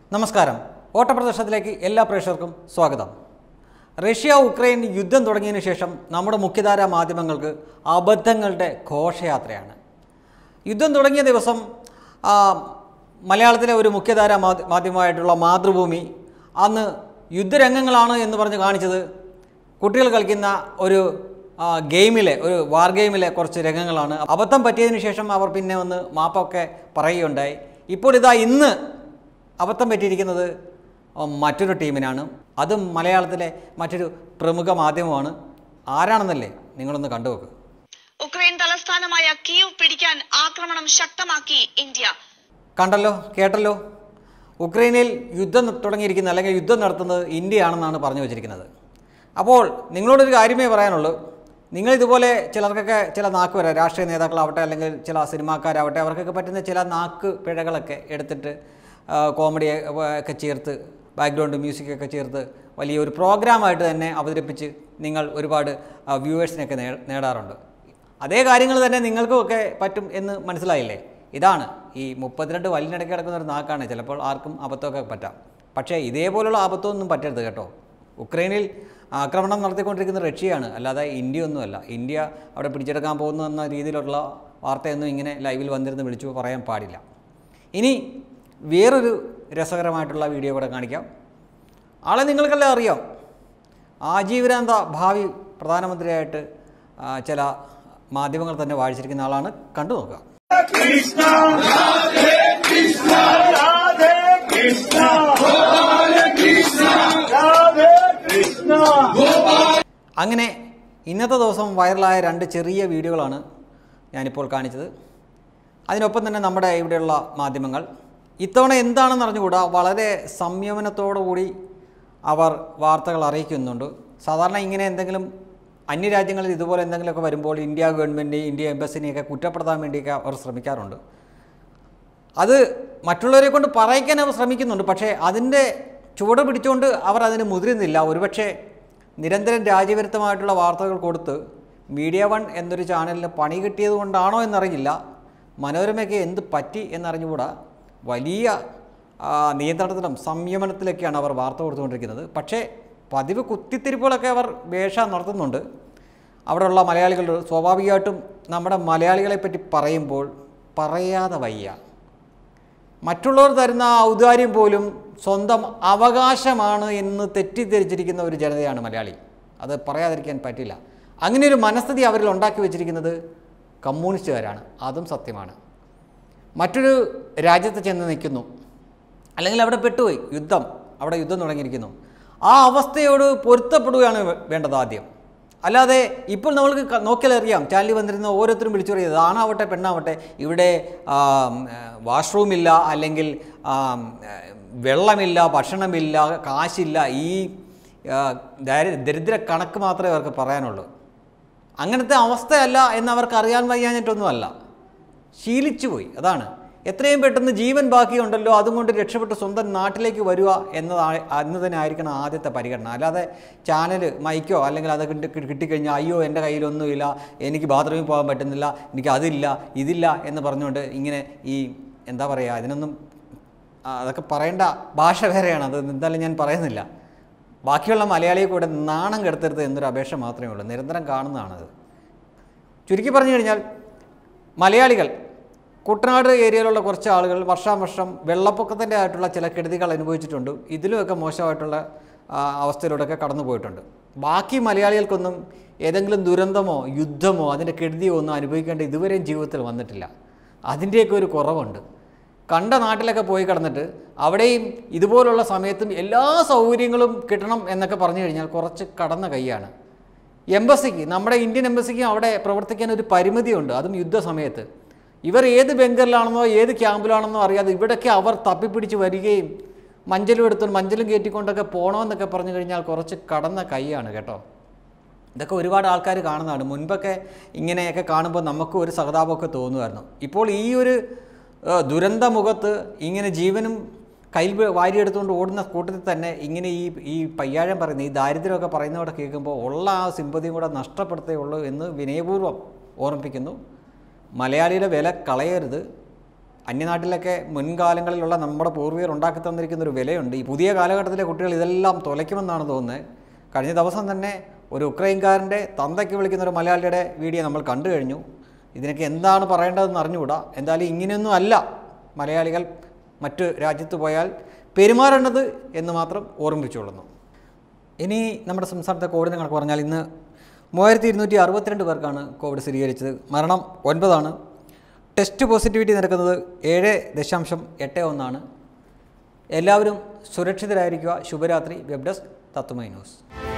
നമസ്കാരം ഓട്ടപ്രദർശനത്തിലേക്ക് എല്ലാ പ്രേക്ഷകർക്കും സ്വാഗതം റഷ്യ ഉക്രൈൻ യുദ്ധം തുടങ്ങിയതിന് ശേഷം നമ്മുടെ മുഖ്യധാരാ മാധ്യമങ്ങൾക്ക് അബദ്ധങ്ങളുടെ ഘോഷയാത്രയാണ് യുദ്ധം തുടങ്ങിയ ദിവസം ആ, മലയാളത്തിലെ ഒരു മുഖ്യധാരാ മാധ്യ- മാധ്യമമായിട്ടുള്ള മാതൃഭൂമി അന്ന് യുദ്ധരംഗങ്ങളാണ് എന്ന് പറഞ്ഞ് കാണിച്ചത് കുട്ടികൾ കളിക്കുന്ന ഒരു ആ, ഗെയിമിലെ ഒരു വാർ ഗെയിമിലെ കുറച്ച് രംഗങ്ങളാണ് അബദ്ധം പറ്റിയതിന് ശേഷം അവർ പിന്നെ ഒന്ന് മാപ്പൊക്കെ പറയുകയുണ്ടായി ഇപ്പോൾ ഇതാ ഇന്ന് അബദ്ധം പറ്റിയിരിക്കുന്നത് മറ്റൊരു ടീമിനാണ് അതും മലയാളത്തിലെ മറ്റൊരു പ്രമുഖ മാധ്യമമാണ് ആരാണെന്നല്ലേ നിങ്ങളൊന്ന് കണ്ടുവെക്ക് ഉക്രൈൻ തലസ്ഥാനമായ കീവ് പിടിക്കാൻ ആക്രമണം ശക്തമാക്കി ഇന്ത്യ കണ്ടല്ലോ കേട്ടല്ലോ ഉക്രൈനിൽ യുദ്ധം തുടങ്ങിയിരിക്കുന്ന അല്ലെങ്കിൽ യുദ്ധം നടത്തുന്നത് ഇന്ത്യയാണെന്നാണ് പറഞ്ഞു വച്ചിരിക്കുന്നത് അപ്പോൾ നിങ്ങളോടൊരു കാര്യമേ പറയാനുള്ളൂ നിങ്ങൾ ഇതുപോലെ ചിലർക്കൊക്കെ ചില നാക്ക് വരാം രാഷ്ട്രീയ നേതാക്കളാവട്ടെ അല്ലെങ്കിൽ ചില സിനിമാക്കാരാവട്ടെ അവർക്കൊക്കെ പറ്റുന്ന ചില നാക്ക് പിഴകളൊക്കെ എടുത്തിട്ട് ആ, കോമഡി ഒക്കെ ചേർത്ത് ബാക്ക്ഗ്രൗണ്ട് മ്യൂസിക്കൊക്കെ ചേർത്ത് വലിയൊരു പ്രോഗ്രാമായിട്ട് തന്നെ അവതരിപ്പിച്ച് നിങ്ങൾ ഒരുപാട് വ്യൂവേഴ്സിനെയൊക്കെ നേ നേടാറുണ്ട് അതേ കാര്യങ്ങൾ തന്നെ നിങ്ങൾക്കുമൊക്കെ പറ്റും എന്ന് മനസ്സിലായില്ലേ ഇതാണ് ഈ മുപ്പത്തിരണ്ട് വല്ലിനിടയ്ക്ക് കിടക്കുന്ന ഒരു നാക്കാണ് ചിലപ്പോൾ ആർക്കും അബദ്ധമൊക്കെ പറ്റാം പക്ഷേ ഇതേപോലുള്ള അബദ്ധമൊന്നും പറ്റരുത് കേട്ടോ ഉക്രൈനിൽ ആക്രമണം നടത്തിക്കൊണ്ടിരിക്കുന്ന റഷ്യയാണ് അല്ലാതെ ഇന്ത്യ ഒന്നുമല്ല ഇന്ത്യ അവിടെ പിടിച്ചെടുക്കാൻ പോകുന്നു എന്ന രീതിയിലുള്ള വാർത്തയൊന്നും ഇങ്ങനെ ലൈവിൽ വന്നിരുന്ന് വിളിച്ചു പറയാൻ പാടില്ല ഇനി വേറൊരു രസകരമായിട്ടുള്ള വീഡിയോ കൂടെ കാണിക്കാം ആളെ നിങ്ങൾക്കെല്ലാം അറിയാം ആജീവനാന്ത ഭാവി പ്രധാനമന്ത്രിയായിട്ട് ആ, ചില മാധ്യമങ്ങൾ തന്നെ വാഴിച്ചിരിക്കുന്ന ആളാണ് കണ്ടു നോക്കുക राधे कृष्णा राधे कृष्णा राधे कृष्णा അങ്ങനെ ഇന്നത്തെ ദിവസം വൈറലായ രണ്ട് ചെറിയ വീഡിയോകളാണ് ഞാനിപ്പോൾ കാണിച്ചത് അതിനൊപ്പം തന്നെ നമ്മുടെ ഇവിടെയുള്ള മാധ്യമങ്ങൾ ഇത്തവണ എന്താണെന്ന് അറിഞ്ഞുകൂടാ വളരെ സംയമനത്തോടു കൂടി അവർ വാർത്തകൾ അറിയിക്കുന്നുണ്ട് സാധാരണ ഇങ്ങനെ എന്തെങ്കിലും അന്യരാജ്യങ്ങളിൽ ഇതുപോലെ എന്തെങ്കിലുമൊക്കെ വരുമ്പോൾ ഇന്ത്യ ഗവൺമെൻറ് ഇന്ത്യ എംബസിനെയൊക്കെ കുറ്റപ്പെടുത്താൻ വേണ്ടിയൊക്കെ അവർ ശ്രമിക്കാറുണ്ട് അത് മറ്റുള്ളവരെ കൊണ്ട് പറയിക്കാൻ അവർ ശ്രമിക്കുന്നുണ്ട് പക്ഷേ അതിൻ്റെ ചുവട് പിടിച്ചുകൊണ്ട് അവർ അതിന് മുതിരുന്നില്ല ഒരുപക്ഷെ നിരന്തരം രാജ്യവിരുദ്ധമായിട്ടുള്ള വാർത്തകൾ കൊടുത്ത് മീഡിയ വൺ എന്നൊരു ചാനലിന് പണി കിട്ടിയത് കൊണ്ടാണോ എന്നറിയില്ല മനോരമയ്ക്ക് എന്ത് പറ്റി എന്നറിഞ്ഞുകൂടാ വലിയ ആ, നിയന്ത്രണത്തിലും സംയമനത്തിലൊക്കെയാണ് അവർ വാർത്ത കൊടുത്തുകൊണ്ടിരിക്കുന്നത് പക്ഷേ പതിവ് കുത്തിത്തിരിപ്പുകളൊക്കെ അവർ വേഷ നടത്തുന്നുണ്ട് അവിടെയുള്ള മലയാളികൾ സ്വാഭാവികമായിട്ടും നമ്മുടെ മലയാളികളെ പറ്റി പറയുമ്പോൾ പറയാതെ വയ്യ മറ്റുള്ളവർ തരുന്ന ആ ഔദാര്യം പോലും സ്വന്തം അവകാശമാണ് എന്ന് തെറ്റിദ്ധരിച്ചിരിക്കുന്ന ഒരു ജനതയാണ് മലയാളി അത് പറയാതിരിക്കാൻ പറ്റില്ല അങ്ങനെ ഒരു മനസ്ഥിതി അവരിൽ ഉണ്ടാക്കി വെച്ചിരിക്കുന്നത് കമ്മ്യൂണിസ്റ്റുകാരാണ് അതും സത്യമാണ് മറ്റൊരു രാജ്യത്ത് ചെന്ന് നിൽക്കുന്നു അല്ലെങ്കിൽ അവിടെ പെട്ടുപോയി യുദ്ധം അവിടെ യുദ്ധം തുടങ്ങിയിരിക്കുന്നു ആ അവസ്ഥയോട് പൊരുത്തപ്പെടുകയാണ് വേ- വേണ്ടത് ആദ്യം അല്ലാതെ ഇപ്പോൾ നമ്മൾക്ക് ക- നോക്കിയാൽ അറിയാം ചാനലിൽ വന്നിരുന്ന ഓരോരുത്തരും വിളിച്ചു പറയുന്നത് ആണാവട്ടെ പെണ്ണാവട്ടെ ഇവിടെ വാഷ്റൂം ഇല്ല അല്ലെങ്കിൽ ആം, ആ, വെള്ളമില്ല ഭക്ഷണമില്ല കാശില്ല ഈ ആ, ദാരി- ദരിദ്ര കണക്ക് മാത്രമേ അവർക്ക് പറയാനുള്ളൂ അങ്ങനത്തെ അവസ്ഥയല്ല എന്ന് അവർക്ക് അറിയാൻ വയ്യാഞ്ഞിട്ടൊന്നുമല്ല ശീലിച്ചു പോയി അതാണ് എത്രയും പെട്ടെന്ന് ജീവൻ ബാക്കിയുണ്ടല്ലോ അതും കൊണ്ട് രക്ഷപ്പെട്ട് സ്വന്തം നാട്ടിലേക്ക് വരിക എന്നതാണ് അന്ന് തന്നെ ആയിരിക്കണം ആദ്യത്തെ പരിഗണന അല്ലാതെ ചാനൽ മൈക്കോ അല്ലെങ്കിൽ അത് കിട്ടി കിട്ടിക്കഴിഞ്ഞാൽ അയ്യോ എൻ്റെ കയ്യിലൊന്നുമില്ല എനിക്ക് ബാത്റൂമിൽ പോകാൻ പറ്റുന്നില്ല എനിക്ക് അതില്ല ഇതില്ല എന്ന് പറഞ്ഞുകൊണ്ട് ഇങ്ങനെ ഈ എന്താ പറയുക അതിനൊന്നും ആ, അതൊക്കെ പറയേണ്ട ഭാഷ വേറെയാണ് അത് എന്തായാലും ഞാൻ പറയുന്നില്ല ബാക്കിയുള്ള മലയാളിയെ കൂടെ നാണം കെടുത്തരുത് എന്നൊരു അപേക്ഷ മാത്രമേ ഉള്ളൂ നിരന്തരം കാണുന്നതാണത് ചുരുക്കി പറഞ്ഞു കഴിഞ്ഞാൽ മലയാളികൾ കുട്ടനാട് ഏരിയയിലുള്ള കുറച്ച് ആളുകൾ വർഷാവർഷം വെള്ളപ്പൊക്കത്തിൻ്റെ ആയിട്ടുള്ള ചില കെടുതികൾ അനുഭവിച്ചിട്ടുണ്ട് ഇതിലുമൊക്കെ മോശമായിട്ടുള്ള ആ, അവസ്ഥയിലൂടെയൊക്കെ കടന്നു പോയിട്ടുണ്ട് ബാക്കി മലയാളികൾക്കൊന്നും ഏതെങ്കിലും ദുരന്തമോ യുദ്ധമോ അതിൻ്റെ കെടുതിയോ ഒന്നും അനുഭവിക്കേണ്ട ഇതുവരെയും ജീവിതത്തിൽ വന്നിട്ടില്ല അതിൻ്റെയൊക്കെ ഒരു കുറവുണ്ട് കണ്ട നാട്ടിലൊക്കെ പോയി കിടന്നിട്ട് അവിടെയും ഇതുപോലുള്ള സമയത്തും എല്ലാ സൗകര്യങ്ങളും കിട്ടണം എന്നൊക്കെ പറഞ്ഞു കഴിഞ്ഞാൽ കുറച്ച് കടന്ന കൈയാണ് എംബസിക്ക് നമ്മുടെ ഇന്ത്യൻ എംബസിക്ക് അവിടെ പ്രവർത്തിക്കാൻ ഒരു പരിമിതിയുണ്ട് അതും യുദ്ധസമയത്ത് ഇവർ ഏത് ബംഗറിലാണെന്നോ ഏത് ക്യാമ്പിലാണെന്നോ അറിയാതെ ഇവിടൊക്കെ അവർ തപ്പിപ്പിടിച്ച് വരികയും മഞ്ചലും എടുത്തുകൊണ്ട് മഞ്ചലും കയറ്റിക്കൊണ്ടൊക്കെ പോകണമെന്നൊക്കെ പറഞ്ഞു കഴിഞ്ഞാൽ കുറച്ച് കടന്ന കൈയാണ് കേട്ടോ ഇതൊക്കെ ഒരുപാട് ആൾക്കാർ കാണുന്നതാണ് മുൻപൊക്കെ ഇങ്ങനെയൊക്കെ കാണുമ്പോൾ നമുക്ക് ഒരു സഹതാപമൊക്കെ തോന്നുമായിരുന്നു ഇപ്പോൾ ഈ ഒരു ആ, ദുരന്തമുഖത്ത് ഇങ്ങനെ ജീവനും കയ്യിൽ വ- വാരിയെടുത്തുകൊണ്ട് ഓടുന്ന കൂട്ടത്തിൽ തന്നെ ഇങ്ങനെ ഈ ഈ പയ്യാഴം പറയുന്ന ഈ ദാരിദ്ര്യമൊക്കെ പറയുന്നവിടെ കേൾക്കുമ്പോൾ ഉള്ള ആ സിമ്പതിയും കൂടെ നഷ്ടപ്പെടുത്തേ ഉള്ളൂ എന്ന് വിനയപൂർവ്വം ഓർമ്മിപ്പിക്കുന്നു മലയാളിയുടെ വില കളയരുത് അന്യനാട്ടിലൊക്കെ മുൻകാലങ്ങളിലുള്ള നമ്മുടെ പൂർവികർ ഉണ്ടാക്കി തന്നിരിക്കുന്ന ഒരു വിലയുണ്ട് ഈ പുതിയ കാലഘട്ടത്തിലെ കുട്ടികൾ ഇതെല്ലാം തുലയ്ക്കുമെന്നാണ് തോന്നുന്നത് കഴിഞ്ഞ ദിവസം തന്നെ ഒരു ഉക്രൈൻകാരൻ്റെ തന്തയ്ക്ക് വിളിക്കുന്ന ഒരു മലയാളിയുടെ വീഡിയോ നമ്മൾ കണ്ടു കഴിഞ്ഞു ഇതിനൊക്കെ എന്താണ് പറയേണ്ടതെന്ന് അറിഞ്ഞുകൂടാ എന്തായാലും ഇങ്ങനെയൊന്നും അല്ല മലയാളികൾ മറ്റ് രാജ്യത്ത് പോയാൽ പെരുമാറേണ്ടത് എന്ന് മാത്രം ഓർമ്മിപ്പിച്ചുകൊള്ളുന്നു ഇനി നമ്മുടെ സംസ്ഥാനത്തെ കോവിഡിനെ കണക്ക് പറഞ്ഞാൽ ഇന്ന് മൂവായിരത്തി ഇരുന്നൂറ്റി അറുപത്തിരണ്ട് പേർക്കാണ് കോവിഡ് സ്ഥിരീകരിച്ചത് മരണം ഒൻപതാണ് ടെസ്റ്റ് പോസിറ്റിവിറ്റി നിരക്കുന്നത് ഏഴ് ദശാംശം എട്ട് ഒന്നാണ് എല്ലാവരും സുരക്ഷിതരായിരിക്കുക ശുഭരാത്രി വെബ് ഡെസ്ക് തത്തുമൈ ന്യൂസ്